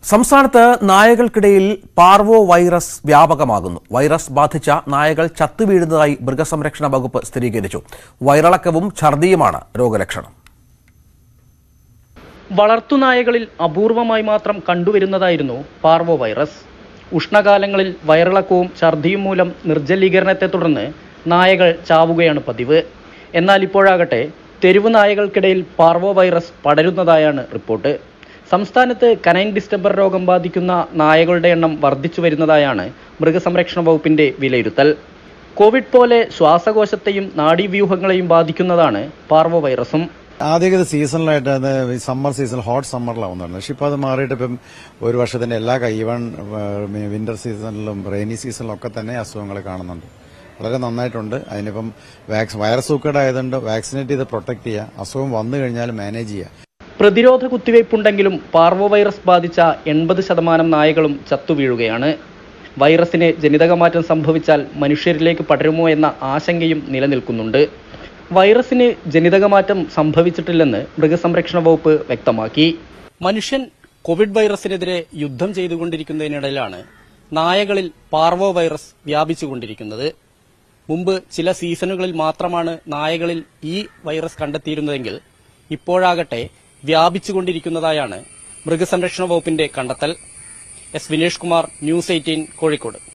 സംസ്ഥാനത്ത് നായകൾക്കിടയിൽ parvo virus വ്യാപകമാകുന്നു വൈറസ് ബാധിച്ച നായകൾ ചത്തുവീഴുന്നതായി മൃഗസംരക്ഷണ വകുപ്പ് സ്ഥിരീകരിച്ചു വയറിളക്കവും ഛർദിയുമാണ് രോഗലക്ഷണം വളർത്തുനായകളിൽ അപൂർവമായി മാത്രം കണ്ടുവരുന്നതായിരുന്നു പാർവോ വൈറസ് ഉഷ്ണകാലങ്ങളിൽ വയറിളക്കവും ഛർദിയും മൂലം നിർജ്ജലീകരണത്തെ തുടർന്ന് നായകൾ ചാവുകയാണ് പതിവ് എന്നാൽ ഇപ്പോഴാകട്ടെ തെരുവ് നായകൾക്കിടയിൽ പാർവോ വൈറസ് പടരുന്നതായാണ് റിപ്പോർട്ട് സംസ്ഥാനത്ത് കനൈൻ ഡിസ്റ്റംബർ രോഗം ബാധിക്കുന്ന നായകളുടെ എണ്ണം വർദ്ധിച്ചു വരുന്നതായാണ് മൃഗസംരക്ഷണ വകുപ്പിന്റെ വിലയിരുത്തൽ കോവിഡ് പോലെ ശ്വാസകോശത്തെയും നാഡീവ്യൂഹങ്ങളെയും ബാധിക്കുന്നതാണ് പാർവോ വൈറസും ആദ്യമൊക്കെ ഇത് സീസണിലായിട്ട് അത് ഈ സമ്മർ സീസൺ ഹോട്ട് സമ്മറിലാവുന്നുണ്ട് പക്ഷെ ഇപ്പോൾ അത് മാറിയിട്ട് ഇപ്പം ഒരു വർഷത്തിന്റെ എല്ലാ ഈവൺ വിന്റർ സീസണിലും റെയിനി സീസണിലും ഒക്കെ തന്നെ അസുഖങ്ങൾ കാണുന്നുണ്ട് വളരെ നന്നായിട്ടുണ്ട് അതിനിപ്പം വാക്സ് വൈറസ് സൂക്കേട് ആയതുകൊണ്ട് വാക്സിനേറ്റ് ചെയ്ത് പ്രൊട്ടക്ട് ചെയ്യുക അസുഖം വന്നു കഴിഞ്ഞാൽ മാനേജ് ചെയ്യുക പ്രതിരോധ കുത്തിവയ്പ്പുണ്ടെങ്കിലും പാർവോ വൈറസ് ബാധിച്ച എൺപത് ശതമാനം നായകളും ചത്തുവീഴുകയാണ് വൈറസിന് ജനിതകമാറ്റം സംഭവിച്ചാൽ മനുഷ്യരിലേക്ക് പടരുമോ എന്ന ആശങ്കയും നിലനിൽക്കുന്നുണ്ട് വൈറസിന് ജനിതകമാറ്റം സംഭവിച്ചിട്ടില്ലെന്ന് മൃഗസംരക്ഷണ വകുപ്പ് വ്യക്തമാക്കി മനുഷ്യൻ കോവിഡ് വൈറസിനെതിരെ യുദ്ധം ചെയ്തുകൊണ്ടിരിക്കുന്നതിനിടയിലാണ് നായകളിൽ പാർവോ വൈറസ് വ്യാപിച്ചുകൊണ്ടിരിക്കുന്നത് മുമ്പ് ചില സീസണുകളിൽ മാത്രമാണ് നായകളിൽ ഈ വൈറസ് കണ്ടെത്തിയിരുന്നതെങ്കിൽ ഇപ്പോഴാകട്ടെ വ്യാപിച്ചുകൊണ്ടിരിക്കുന്നതായാണ് മൃഗസംരക്ഷണ വകുപ്പിന്റെ കണ്ടെത്തൽ S Vinesh Kumar news eighteen Kozhikode